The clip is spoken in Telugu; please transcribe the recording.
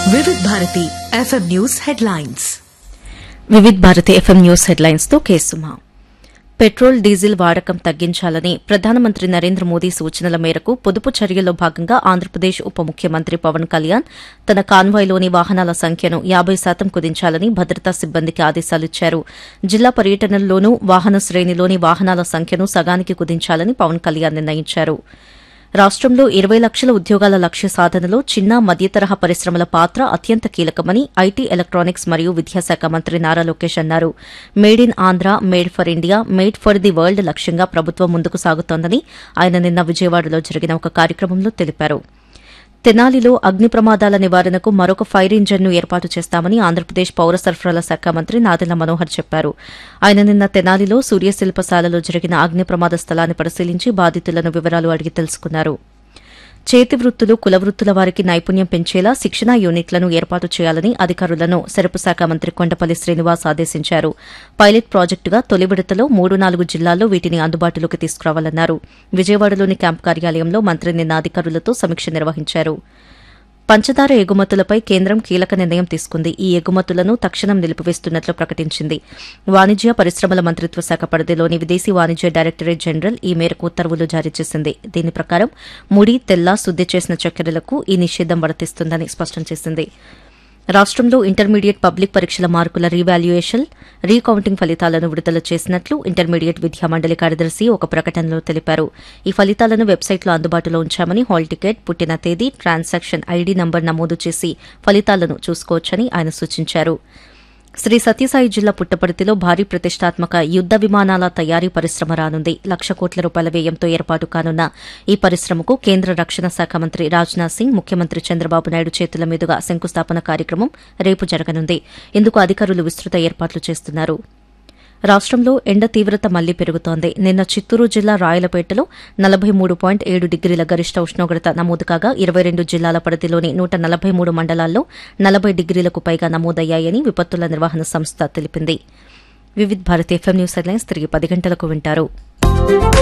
Vividh Bharati FM news headlines Vividh Bharati FM news headlines తో కేసుమా పెట్రోల్ డీజిల్ వాడకం తగ్గించాలని ప్రధానమంత్రి నరేంద్ర మోదీ సూచనల మేరకు పొదుపు చర్యల్లో భాగంగా ఆంధ్రప్రదేశ్ ఉప ముఖ్యమంత్రి పవన్ కళ్యాణ్ తన కాన్వాయ్లోని వాహనాల సంఖ్యను యాబై శాతం కుదించాలని భద్రతా సిబ్బందికి ఆదేశాలిచ్చారు జిల్లా పర్యటనల్లోనూ వాహన శ్రేణిలోని వాహనాల సంఖ్యను సగానికి కుదించాలని పవన్ కళ్యాణ్ నిర్ణయించారు రాష్టంలో ఇరవై లక్షల ఉద్యోగాల లక్ష్య సాధనలో చిన్న మధ్యతరహా పరిశ్రమల పాత్ర అత్యంత కీలకమని ఐటీ ఎలక్ట్రానిక్స్ మరియు విద్యాశాఖ మంత్రి నారా లోకేష్ అన్నారు made in Andhra made for India made for the world లక్ష్యంగా ప్రభుత్వం ముందుకు సాగుతోందని ఆయన నిన్న విజయవాడలో జరిగిన ఒక కార్యక్రమంలో తెలిపారు తెనాలిలో అగ్ని ప్రమాదాల నివారణకు మరొక ఫైర్ ఇంజన్ను ఏర్పాటు చేస్తామని ఆంధ్రప్రదేశ్ పౌర సరఫరాల శాఖ మంత్రి నాదెళ్ల మనోహర్ చెప్పారు ఆయన నిన్న తెనాలిలో సూర్యశిల్పశాలలో జరిగిన అగ్ని ప్రమాద స్థలాన్ని పరిశీలించి బాధితులను వివరాలు అడిగి తెలుసుకున్నారు చేతి వృత్తులు కుల వృత్తుల వారికి నైపుణ్యం పెంచేలా శిక్షణా యూనిట్లను ఏర్పాటు చేయాలని అధికారులను సెరపు శాఖ మంత్రి కొండపల్లి శ్రీనివాస్ ఆదేశించారు పైలట్ ప్రాజెక్టుగా తొలి విడతలో మూడు నాలుగు జిల్లాల్లో వీటిని అందుబాటులోకి తీసుకురావాలన్నారు విజయవాడలోని క్యాంపు కార్యాలయంలో మంత్రి నిన్న అధికారులతో సమీక్ష నిర్వహించారు పంచదార ఎగుమతులపై కేంద్రం కీలక నిర్ణయం తీసుకుంది ఈ ఎగుమతులను తక్షణం నిలిపివేస్తున్నట్లు ప్రకటించింది వాణిజ్య పరిశ్రమల మంత్రిత్వ శాఖ పరిధిలోని విదేశీ వాణిజ్య డైరెక్టరేట్ జనరల్ ఈ మేరకు ఉత్తర్వులు జారీ చేసింది దీని ప్రకారం ముడి తెల్ల శుద్ది చేసిన చక్కెరలకు ఈ నిషేధం వర్తిస్తుందని స్పష్టం చేసింది రాష్టంలో ఇంటర్మీడియట్ పబ్లిక్ పరీక్షల మార్కుల రీవాల్యుయేషన్ రీకౌంటింగ్ ఫలితాలను విడుదల చేసినట్లు ఇంటర్మీడియట్ విద్యా మండలి కార్యదర్శి ఒక ప్రకటనలో తెలిపారు ఈ ఫలితాలను వెబ్సైట్లో అందుబాటులో ఉంచామని హాల్ టికెట్ పుట్టిన తేదీ ట్రాన్సాక్షన్ ఐడీ నంబర్ నమోదు చేసి ఫలితాలను చూసుకోవచ్చని ఆయన సూచించారు శ్రీ సత్యసాయి జిల్లా పుట్టపర్తిలో భారీ ప్రతిష్టాత్మక యుద్ద విమానాల తయారీ పరిశ్రమ రానుంది లక్ష కోట్ల రూపాయల వ్యయంతో ఏర్పాటు కానున్న ఈ పరిశ్రమకు కేంద్ర రక్షణ శాఖ మంత్రి రాజ్నాథ్ సింగ్ ముఖ్యమంత్రి చంద్రబాబు నాయుడు చేతుల మీదుగా శంకుస్థాపన కార్యక్రమం రేపు జరగనుంది ఇందుకు అధికారులు విస్తృత ఏర్పాట్లు చేస్తున్నారు రాష్టంలో ఎండ తీవ్రత మళ్లీ పెరుగుతోంది నిన్న చిత్తూరు జిల్లా రాయలపేటలో నలభై మూడు పాయింట్ ఏడు డిగ్రీల గరిష్ట ఉష్ణోగ్రత నమోదు కాగా ఇరవై రెండు జిల్లాల పరిధిలోని నూట నలభై మూడు మండలాల్లో నలభై డిగ్రీలకు పైగా నమోదయ్యాయని విపత్తుల నిర్వహణ సంస్థ తెలిపింది Vividh Bharati FM news headlines తిరిగి పది గంటలకు వింటారు